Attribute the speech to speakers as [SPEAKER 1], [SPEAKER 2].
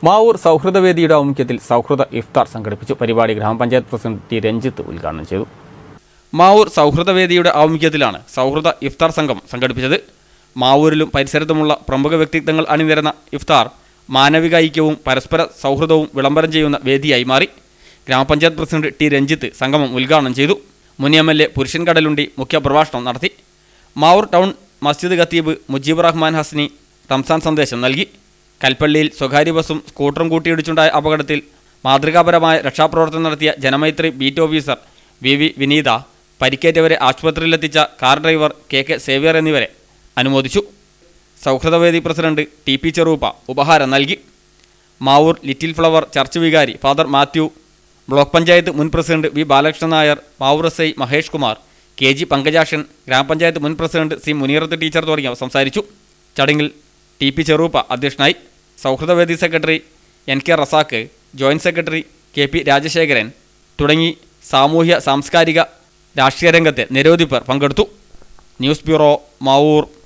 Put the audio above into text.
[SPEAKER 1] മാവൂർ സൗഹൃദവേദിയുടെ ആഭിമുഖ്യത്തിൽ സൗഹൃദ ഇഫ്താർ സംഘടിപ്പിച്ചു പരിപാടി ഗ്രാമപഞ്ചായത്ത് പ്രസിഡന്റ് ടി രഞ്ജിത്ത് ഉദ്ഘാടനം ചെയ്തു മാവൂർ സൗഹൃദവേദിയുടെ ആഭിമുഖ്യത്തിലാണ് സൗഹൃദ ഇഫ്താർ സംഘം സംഘടിപ്പിച്ചത് മാവൂരിലും പരിസരത്തുമുള്ള പ്രമുഖ വ്യക്തിത്വങ്ങൾ അണിനിരന്ന ഇഫ്താർ മാനവിക ഐക്യവും പരസ്പര സൗഹൃദവും വിളംബരം ചെയ്യുന്ന വേദിയായി മാറി ഗ്രാമപഞ്ചായത്ത് പ്രസിഡന്റ് ടി രഞ്ജിത്ത് സംഗമം ഉദ്ഘാടനം ചെയ്തു മുൻ എം എൽ എ പുരുഷൻ കടലുണ്ടി മുഖ്യപ്രഭാഷണം നടത്തി മാവൂർ ടൗൺ മസ്ജിദ് ഖത്തീബ് മുജീബ് റഹ്മാൻ ഹസ്നി റംസാൻ സന്ദേശം നൽകി കൽപ്പള്ളിയിൽ സ്വകാര്യ ബസും സ്കൂട്ടറും കൂട്ടിയിടിച്ചുണ്ടായ അപകടത്തിൽ മാതൃകാപരമായ രക്ഷാപ്രവർത്തനം നടത്തിയ Janamaithri beat officer V V Vineetha പരിക്കേറ്റവരെ ആശുപത്രിയിലെത്തിച്ച car driver K K Xavier എന്നിവരെ അനുമോദിച്ചു സൗഹൃദവേദി പ്രസിഡന്റ് ടി പി ചെറൂപ്പ ഉപഹാരം നൽകി മാവൂർ ലിറ്റിൽ ഫ്ലവർ ചർച്ച് വികാരി ഫാദർ മാത്യു ബ്ലോക്ക് പഞ്ചായത്ത് മുൻ president V Balakrishnan Nair Mavoor S I Mahesh Kumar K G Pankajakshan ഗ്രാമപഞ്ചായത്ത് മുൻ പ്രസിഡന്റ് സി മുനീറത്ത് ടീച്ചർ തുടങ്ങിയവർ സംസാരിച്ചു ചടങ്ങിൽ ടി പി ചെറൂപ്പ അധ്യക്ഷനായി സൗഹൃദവേദി secretary N K Razak joint secretary K P Rajasekharan തുടങ്ങി സാമൂഹ്യ സാംസ്കാരിക രാഷ്ട്രീയ രംഗത്തെ നിരവധി പേർ പങ്കെടുത്തു ന്യൂസ് ബ്യൂറോ മാവൂർ